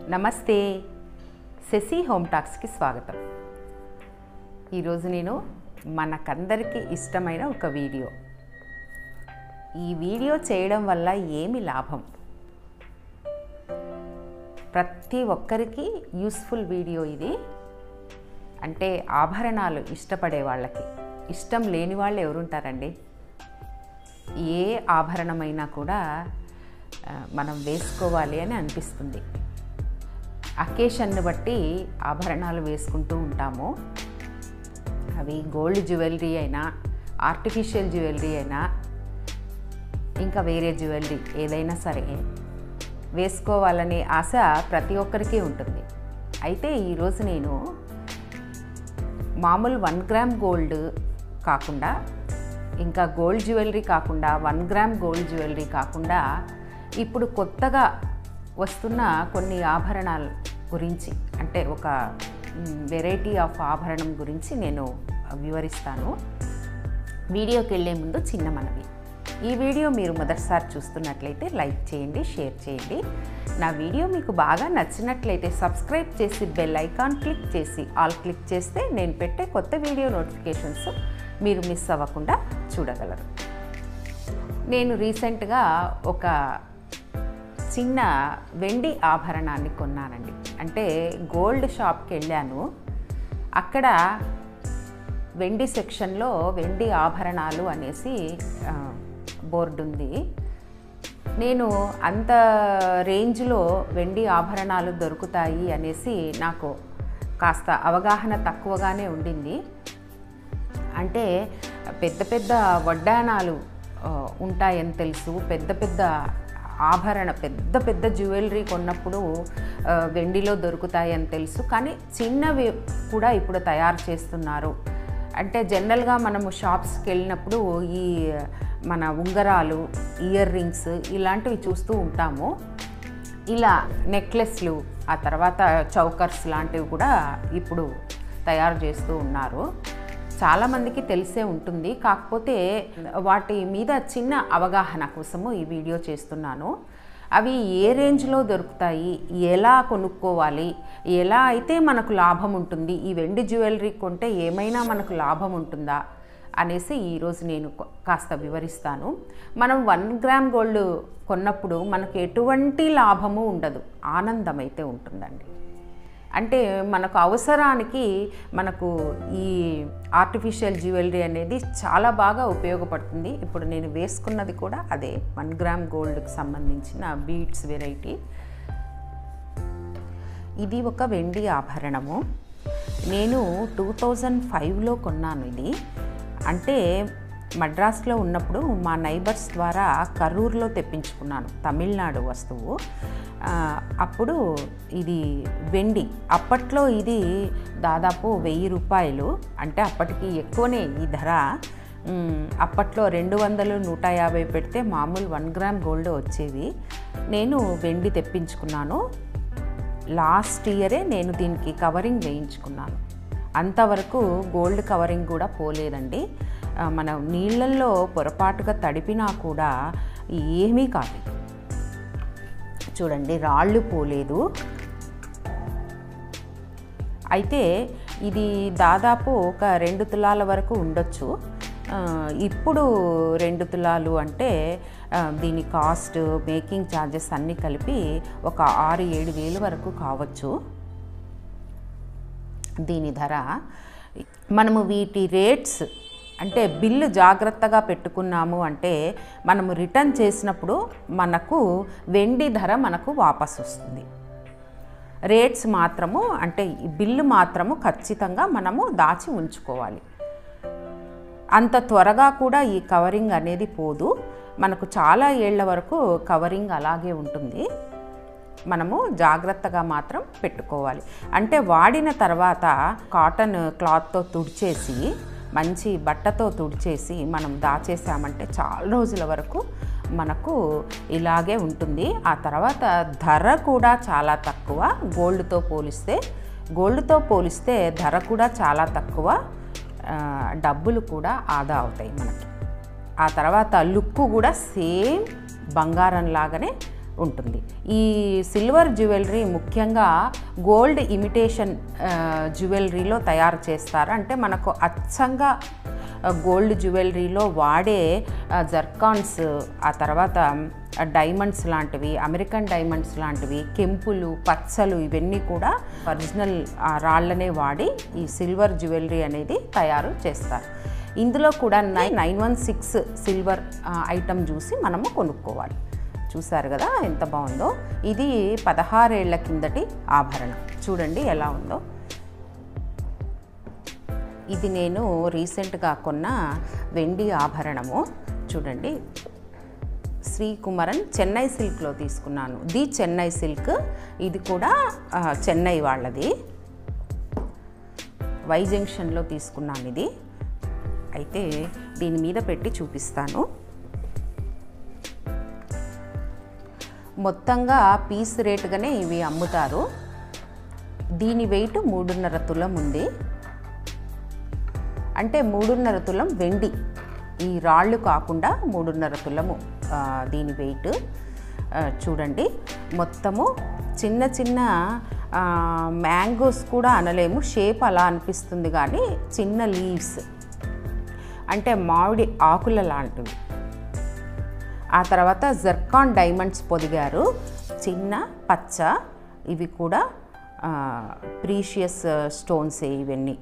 నమస్తే శశి హోమ్ టాక్స్కి స్వాగతం ఈరోజు నేను మనకందరికీ ఇష్టమైన ఒక వీడియో ఈ వీడియో చేయడం వల్ల ఏమి లాభం ప్రతి ఒక్కరికి యూస్ఫుల్ వీడియో ఇది అంటే ఆభరణాలు ఇష్టపడే వాళ్ళకి ఇష్టం లేని వాళ్ళు ఎవరుంటారండి ఏ ఆభరణమైనా కూడా ఆ, మనం వేసుకోవాలి అని అనిపిస్తుంది అకేషన్ని బట్టి ఆభరణాలు వేసుకుంటూ ఉంటాము అవి గోల్డ్ జ్యువెలరీ అయినా ఆర్టిఫిషియల్ జ్యువెలరీ అయినా ఇంకా వేరే జ్యువెలరీ ఏదైనా సరే వేసుకోవాలనే ఆశ ప్రతి ఒక్కరికి ఉంటుంది అయితే ఈరోజు నేను మామూలు వన్ గ్రామ్ గోల్డ్ కాకుండా ఇంకా గోల్డ్ జ్యువెలరీ కాకుండా వన్ గ్రామ్ గోల్డ్ జ్యువెలరీ కాకుండా ఇప్పుడు కొత్తగా వస్తున్న కొన్ని ఆభరణాల గురించి అంటే ఒక వెరైటీ ఆఫ్ ఆభరణం గురించి నేను వివరిస్తాను వీడియోకి వెళ్ళే ముందు చిన్న మనవి ఈ వీడియో మీరు మొదటిసారి చూస్తున్నట్లయితే లైక్ చేయండి షేర్ చేయండి నా వీడియో మీకు బాగా నచ్చినట్లయితే సబ్స్క్రైబ్ చేసి బెల్ ఐకాన్ క్లిక్ చేసి ఆల్ క్లిక్ చేస్తే నేను పెట్టే కొత్త వీడియో నోటిఫికేషన్స్ మీరు మిస్ అవ్వకుండా చూడగలరు నేను రీసెంట్గా ఒక చిన్న వెండి ఆభరణాన్ని కొన్నానండి అంటే గోల్డ్ షాప్కి వెళ్ళాను అక్కడ వెండి సెక్షన్లో వెండి ఆభరణాలు అనేసి ఆ, బోర్డు ఉంది నేను అంత రేంజ్లో వెండి ఆభరణాలు దొరుకుతాయి అనేసి నాకు కాస్త అవగాహన తక్కువగానే ఉండింది అంటే పెద్ద పెద్ద వడ్డానాలు ఆ, ఉంటాయని తెలుసు పెద్ద పెద్ద ఆభరణ పెద్ద పెద్ద జ్యువెలరీ కొన్నప్పుడు ఆ, వెండిలో దొరుకుతాయని తెలుసు కానీ చిన్నవి కూడా ఇప్పుడు తయారు చేస్తున్నారు అంటే జనరల్గా మనము షాప్స్కి వెళ్ళినప్పుడు ఈ మన ఉంగరాలు ఇయర్ రింగ్స్ ఇలాంటివి చూస్తూ ఉంటాము ఇలా నెక్లెస్లు ఆ తర్వాత చౌకర్స్ లాంటివి కూడా ఇప్పుడు తయారు చేస్తూ ఉన్నారు చాలామందికి తెలిసే ఉంటుంది కాకపోతే వాటి మీద చిన్న అవగాహన కోసము ఈ వీడియో చేస్తున్నాను అవి ఏ రేంజ్లో దొరుకుతాయి ఎలా కొనుక్కోవాలి ఎలా అయితే మనకు లాభం ఉంటుంది ఈ వెండి జ్యువెలరీ కొంటే ఏమైనా మనకు లాభం ఉంటుందా అనేసి ఈరోజు నేను కొ- కాస్త వివరిస్తాను మనం వన్ గ్రామ్ గోల్డ్ కొన్నప్పుడు మనకు ఎటువంటి లాభము ఉండదు ఆనందం అయితే ఉంటుందండి అంటే మనకు అవసరానికి మనకు ఈ ఆర్టిఫిషియల్ జ్యువెలరీ అనేది చాలా బాగా ఉపయోగపడుతుంది ఇప్పుడు నేను వేసుకున్నది కూడా అదే వన్ గ్రామ్ గోల్డ్కి సంబంధించిన బీడ్స్ వెరైటీ ఇది ఒక వెండి ఆభరణము నేను టూ థౌజండ్ ఫైవ్లో కొన్నాను ఇది అంటే మద్రాస్లో ఉన్నప్పుడు మా నైబర్స్ ద్వారా కరూర్లో తెప్పించుకున్నాను తమిళనాడు వస్తువు ఆ, అప్పుడు ఇది వెండి అప్పట్లో ఇది దాదాపు వెయ్యి రూపాయలు అంటే అప్పటికి ఎక్కువనే ఈ ధర మ్, అప్పట్లో రెండు వందలు నూట యాభై పెడితే మామూలు వన్ గ్రామ్ గోల్డ్ వచ్చేవి నేను వెండి తెప్పించుకున్నాను లాస్ట్ ఇయరే నేను దీనికి కవరింగ్ వేయించుకున్నాను అంతవరకు గోల్డ్ కవరింగ్ కూడా పోలేదండి ఆ, మనం నీళ్ళల్లో పొరపాటుగా తడిపినా కూడా ఏమీ కాదు చూడండి రాళ్ళు పోలేదు అయితే ఇది దాదాపు ఒక రెండు తులాల వరకు ఉండొచ్చు ఆ, ఇప్పుడు రెండు తులాలు అంటే ఆ, దీని కాస్ట్ మేకింగ్ ఛార్జెస్ అన్నీ కలిపి ఒక ఆరు ఏడు వేలు వరకు కావచ్చు దీని ధర మనము వీటి రేట్స్ అంటే బిల్లు జాగ్రత్తగా పెట్టుకున్నాము అంటే మనము రిటర్న్ చేసినప్పుడు మనకు వెండి ధర మనకు వాపస్ వస్తుంది రేట్స్ మాత్రము అంటే ఈ బిల్లు మాత్రము ఖచ్చితంగా మనము దాచి ఉంచుకోవాలి అంత త్వరగా కూడా ఈ కవరింగ్ అనేది పోదు మనకు చాలా ఏళ్ల వరకు కవరింగ్ అలాగే ఉంటుంది మనము జాగ్రత్తగా మాత్రం పెట్టుకోవాలి అంటే వాడిన తర్వాత కాటన్ క్లాత్తో తుడిచేసి మంచి బట్టతో తుడిచేసి మనం దాచేసామంటే చాలా రోజుల వరకు మనకు ఇలాగే ఉంటుంది ఆ తర్వాత ధర కూడా చాలా తక్కువ గోల్డ్తో పోలిస్తే గోల్డ్తో పోలిస్తే ధర కూడా చాలా తక్కువ ఆ, డబ్బులు కూడా ఆదా అవుతాయి మనకి ఆ తర్వాత లుక్ కూడా సేమ్ బంగారం లాగానే ఉంటుంది ఈ సిల్వర్ జ్యువెలరీ ముఖ్యంగా గోల్డ్ ఇమిటేషన్ జ్యువెలరీలో తయారు చేస్తారు అంటే మనకు అచ్చంగా గోల్డ్ జ్యువెలరీలో వాడే జర్కాన్స్ ఆ తర్వాత డైమండ్స్ లాంటివి అమెరికన్ డైమండ్స్ లాంటివి కెంపులు పచ్చలు ఇవన్నీ కూడా ఒరిజినల్ రాళ్ళనే వాడి ఈ సిల్వర్ జ్యువెలరీ అనేది తయారు చేస్తారు ఇందులో కూడా nine nine one six silver item చూసి మనము కొనుక్కోవాలి చూసారు కదా ఎంత బాగుందో ఇది పదహారేళ్ల కిందటి ఆభరణం చూడండి ఎలా ఉందో ఇది నేను రీసెంట్గా కొన్న వెండి ఆభరణము చూడండి శ్రీకుమరన్ చెన్నై సిల్క్లో తీసుకున్నాను ది చెన్నై సిల్క్ ఇది కూడా ఆ, చెన్నై వాళ్ళది వై జంక్షన్లో తీసుకున్నాను ఇది అయితే దీని మీద పెట్టి చూపిస్తాను మొత్తంగా పీస్ రేటుగానే ఇవి అమ్ముతారు దీని వెయిట్ మూడున్నర తులం ఉంది అంటే మూడున్నర తులం వెండి ఈ రాళ్ళు కాకుండా మూడున్నర తులము ఆ, దీని వెయిట్ ఆ, చూడండి మొత్తము చిన్న చిన్న మ్యాంగోస్ కూడా అనలేము షేప్ అలా అనిపిస్తుంది కానీ చిన్న లీవ్స్ అంటే మామిడి ఆకుల లాంటివి ఆ తర్వాత జర్కాన్ డైమండ్స్ పొదిగారు చిన్న పచ్చ ఇవి కూడా ప్రీషియస్ స్టోన్సే ఇవన్నీ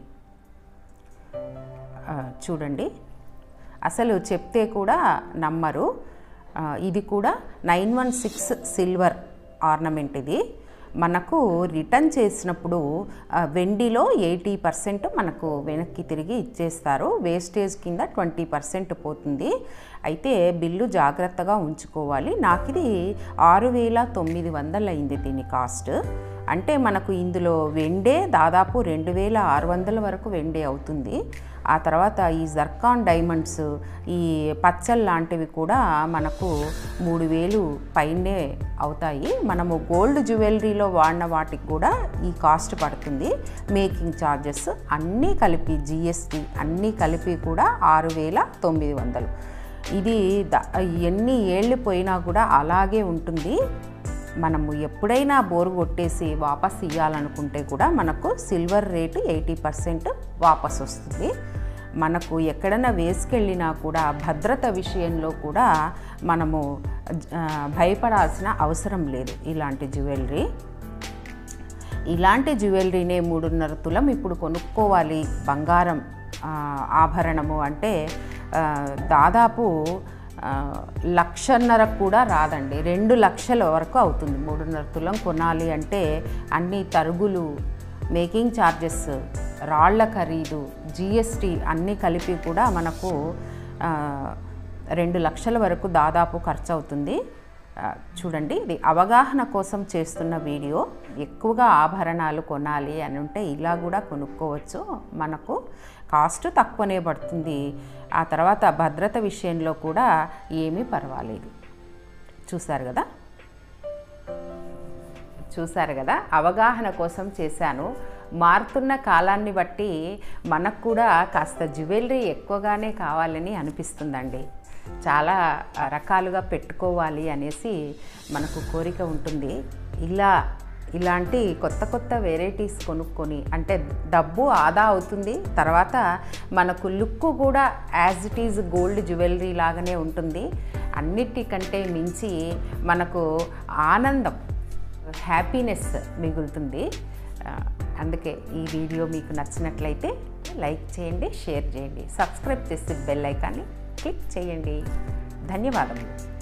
ఆ, చూడండి అసలు చెప్తే కూడా నమ్మరు ఆ, ఇది కూడా nine one six silver ornament ఇది మనకు రిటర్న్ చేసినప్పుడు ఆ, వెండిలో ఎయిటీ పర్సెంట్ మనకు వెనక్కి తిరిగి ఇచ్చేస్తారు వేస్టేజ్ కింద ట్వంటీ పర్సెంట్ పోతుంది అయితే బిల్లు జాగ్రత్తగా ఉంచుకోవాలి నాకు ఇది ఆరు వేల తొమ్మిది వందలు అయింది దీని కాస్ట్ అంటే మనకు ఇందులో వెండే దాదాపు రెండు వేల ఆరు వందల వరకు వెండే అవుతుంది ఆ తర్వాత ఈ జర్కాన్ డైమండ్స్ ఈ పచ్చల్ లాంటివి కూడా మనకు మూడు వేలు పైనే అవుతాయి మనము గోల్డ్ జ్యువెలరీలో వాడిన వాటికి కూడా ఈ కాస్ట్ పడుతుంది మేకింగ్ ఛార్జెస్ అన్నీ కలిపి జిఎస్టి అన్నీ కలిపి కూడా ఆరు వేల తొమ్మిది వందలు ఇది ద- ఎన్ని ఏళ్ళు పోయినా కూడా అలాగే ఉంటుంది మనము ఎప్పుడైనా బోరు కొట్టేసి వాపస్ ఇవ్వాలనుకుంటే కూడా మనకు సిల్వర్ రేటు ఎయిటీ పర్సెంట్ వాపస్ వస్తుంది మనకు ఎక్కడైనా వేసుకెళ్ళినా కూడా భద్రత విషయంలో కూడా మనము ఆ, భయపడాల్సిన అవసరం లేదు ఇలాంటి జ్యువెలరీ ఇలాంటి జ్యువెలరీనే మూడున్నర తులం ఇప్పుడు కొనుక్కోవాలి బంగారం ఆ, ఆభరణము అంటే ఆ, దాదాపు ఆ, లక్షన్నర కూడా రాదండి రెండు లక్షల వరకు అవుతుంది మూడున్నర తులం కొనాలి అంటే అన్ని తరుగులు మేకింగ్ ఛార్జెస్ రాళ్ల ఖరీదు జిఎస్టి అన్నీ కలిపి కూడా మనకు ఆ, రెండు లక్షల వరకు దాదాపు ఖర్చు అవుతుంది ఆ, చూడండి ఇది అవగాహన కోసం చేస్తున్న వీడియో ఎక్కువగా ఆభరణాలు కొనాలి అని ఉంటే ఇలా కూడా కొనుక్కోవచ్చు మనకు కాస్ట్ తక్కువనే పడుతుంది ఆ తర్వాత భద్రత విషయంలో కూడా ఏమీ పర్వాలేదు చూసారు కదా చూశారు కదా అవగాహన కోసం చేశాను మారుతున్న కాలాన్ని బట్టి మనకు కూడా కాస్త జ్యువెలరీ ఎక్కువగానే కావాలని అనిపిస్తుందండి చాలా రకాలుగా పెట్టుకోవాలి అనేసి మనకు కోరిక ఉంటుంది ఇలా ఇలాంటి కొత్త కొత్త వెరైటీస్ కొనుక్కొని అంటే డబ్బు ఆదా అవుతుంది తర్వాత మనకు లుక్ కూడా as it is gold jewellery లాగానే ఉంటుంది అన్నిటికంటే మించి మనకు ఆనందం హ్యాపీనెస్ మిగులుతుంది ఆ, అందుకే ఈ వీడియో మీకు నచ్చినట్లయితే లైక్ చేయండి షేర్ చేయండి సబ్స్క్రైబ్ చేసి బెల్ ఐకాన్ని క్లిక్ చేయండి ధన్యవాదములు